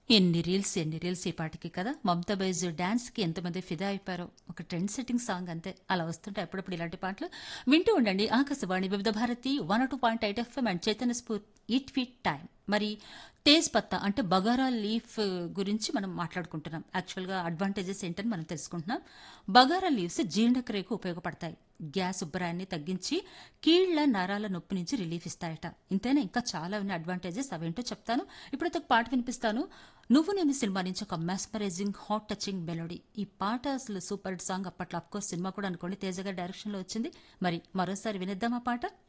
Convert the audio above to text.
ఎన్ని రీల్స్ ఎన్ని రీల్స్ ఈ పాటకి కదా మమతా బైజ్ డాన్స్ కి ఎంతమంది ఫిదా అయిపోయారో ఒక ట్రెండ్ సెట్టింగ్ సాంగ్ అంతే అలా వస్తుంటే అప్పుడప్పుడు ఇలాంటి పాటలు వింటూ ఉండండి Akashvani Vividh Bharati one two point eight FM and Chaitanya స్ఫూర్ ఇట్ ఫిట్ టైం మరి తేజ్ పత్తా అంటే బగారా లీఫ్ గురించి మనం మాట్లాడుకుంటున్నాం యాక్చువల్గా అడ్వాంటేజెస్ ఏంటని మనం తెలుసుకుంటున్నాం బగారా లీవ్స్ జీర్ణక్రియకు ఉపయోగపడతాయి గ్యాస్ ఉబ్బరాన్ని తగ్గించి కీళ్ల నరాల నొప్పి నుంచి రిలీఫ్ ఇస్తాయట ఇంతేనా ఇంకా చాలా ఉన్న అడ్వాంటేజెస్ అవేంటో చెప్తాను ఇప్పుడైతే ఒక పాట వినిపిస్తాను నువ్వు నేను సినిమా నుంచి ఒక మెస్పరైజింగ్ హాట్ టచింగ్ మెలోడీ ఈ పాట అసలు సూపర్ హిట్ సాంగ్ అప్పట్లో అఫ్కోర్స్ సినిమా కూడా అనుకోండి తేజ గారి డైరెక్షన్ లో వచ్చింది మరి మరోసారి వినిద్దాం ఆ పాట